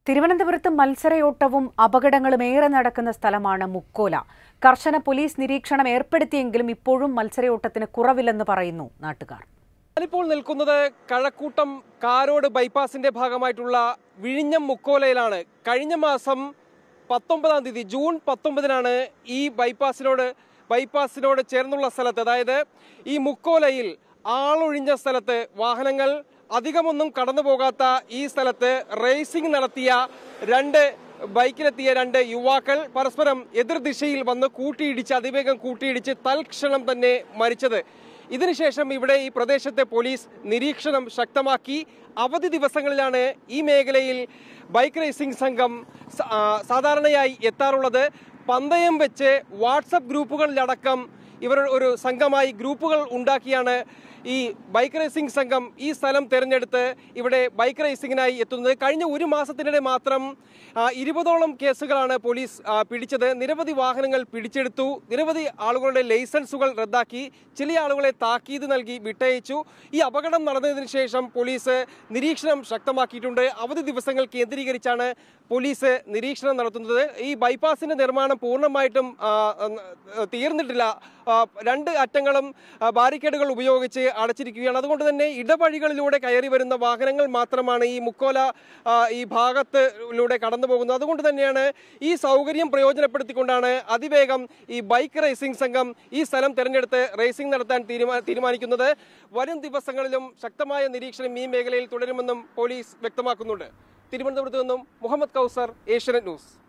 തിരുവനന്തപുരത്ത് മത്സരയോട്ടവും അപകടങ്ങളും ഏറെ നടക്കുന്ന സ്ഥലമാണ് മുക്കോല കർശന പോലീസ് നിരീക്ഷണം ഏർപ്പെടുത്തിയെങ്കിലും ഇപ്പോഴും മത്സരയോട്ടത്തിന് കുറവില്ലെന്ന് പറയുന്നു നാട്ടുകാർ ഞാനിപ്പോൾ നിൽക്കുന്നത് കഴക്കൂട്ടം കാരോട് ബൈപ്പാസിന്റെ ഭാഗമായിട്ടുള്ള വിഴിഞ്ഞം മുക്കോലയിലാണ് കഴിഞ്ഞ മാസം പത്തൊമ്പതാം തീയതി ജൂൺ പത്തൊമ്പതിനാണ് ഈ ബൈപ്പാസിനോട് ബൈപ്പാസിനോട് ചേർന്നുള്ള സ്ഥലത്ത് അതായത് ഈ മുക്കോലയിൽ ആളൊഴിഞ്ഞ സ്ഥലത്ത് വാഹനങ്ങൾ അധികമൊന്നും കടന്നു പോകാത്ത ഈ സ്ഥലത്ത് റേസിംഗ് നടത്തിയ രണ്ട് ബൈക്കിലെത്തിയ രണ്ട് യുവാക്കൾ പരസ്പരം എതിർദിശയിൽ വന്ന് കൂട്ടിയിടിച്ച് അതിവേഗം കൂട്ടിയിടിച്ച് തൽക്ഷണം തന്നെ മരിച്ചത് ഇതിനുശേഷം ഇവിടെ ഈ പ്രദേശത്തെ പോലീസ് നിരീക്ഷണം ശക്തമാക്കി അവധി ദിവസങ്ങളിലാണ് ഈ മേഖലയിൽ ബൈക്ക് റേസിംഗ് സംഘം സ- ആ, സാധാരണയായി എത്താറുള്ളത് പന്തയം വെച്ച് വാട്സപ്പ് ഗ്രൂപ്പുകളിലടക്കം ഇവർ ഒരു സംഘമായി ഗ്രൂപ്പുകൾ ഉണ്ടാക്കിയാണ് ഈ ബൈക്ക് റേസിംഗ് സംഘം ഈ സ്ഥലം തിരഞ്ഞെടുത്ത് ഇവിടെ ബൈക്ക് റേസിംഗിനായി എത്തുന്നത് കഴിഞ്ഞ ഒരു മാസത്തിനിടെ മാത്രം ആ, ഇരുപതോളം കേസുകളാണ് പോലീസ് ആ, പിടിച്ചത് നിരവധി വാഹനങ്ങൾ പിടിച്ചെടുത്തു നിരവധി ആളുകളുടെ ലൈസൻസുകൾ റദ്ദാക്കി ചില ആളുകളെ താക്കീത് നൽകി വിട്ടയച്ചു ഈ അപകടം നടന്നതിന് ശേഷം പോലീസ് നിരീക്ഷണം ശക്തമാക്കിയിട്ടുണ്ട് അവധി ദിവസങ്ങൾ കേന്ദ്രീകരിച്ചാണ് പോലീസ് നിരീക്ഷണം നടത്തുന്നത് ഈ ബൈപ്പാസിന്റെ നിർമ്മാണം പൂർണ്ണമായിട്ടും ആ, ആ, തീർന്നിട്ടില്ല ആ, രണ്ട് അറ്റങ്ങളും ആ, ബാരിക്കേഡുകൾ ഉപയോഗിച്ച് അടച്ചിരിക്കുകയാണ് അതുകൊണ്ട് തന്നെ ഇടവഴികളിലൂടെ കയറി വരുന്ന വാഹനങ്ങൾ മാത്രമാണ് ഈ മുക്കോല ആ, ഈ ഭാഗത്തിലൂടെ കടന്നു പോകുന്നത് അതുകൊണ്ട് തന്നെയാണ് ഈ സൗകര്യം പ്രയോജനപ്പെടുത്തിക്കൊണ്ടാണ് അതിവേഗം ഈ ബൈക്ക് റേസിംഗ് സംഘം ഈ സ്ഥലം തിരഞ്ഞെടുത്ത് റേസിംഗ് നടത്താൻ തീരുമാ- തീരുമാനിക്കുന്നത് വരും ദിവസങ്ങളിലും ശക്തമായ നിരീക്ഷണം ഈ മേഖലയിൽ തുടരുമെന്നും പോലീസ് വ്യക്തമാക്കുന്നുണ്ട് തിരുവനന്തപുരത്ത് നിന്നും മുഹമ്മദ് കൗസർ ഏഷ്യനെറ്റ് ന്യൂസ്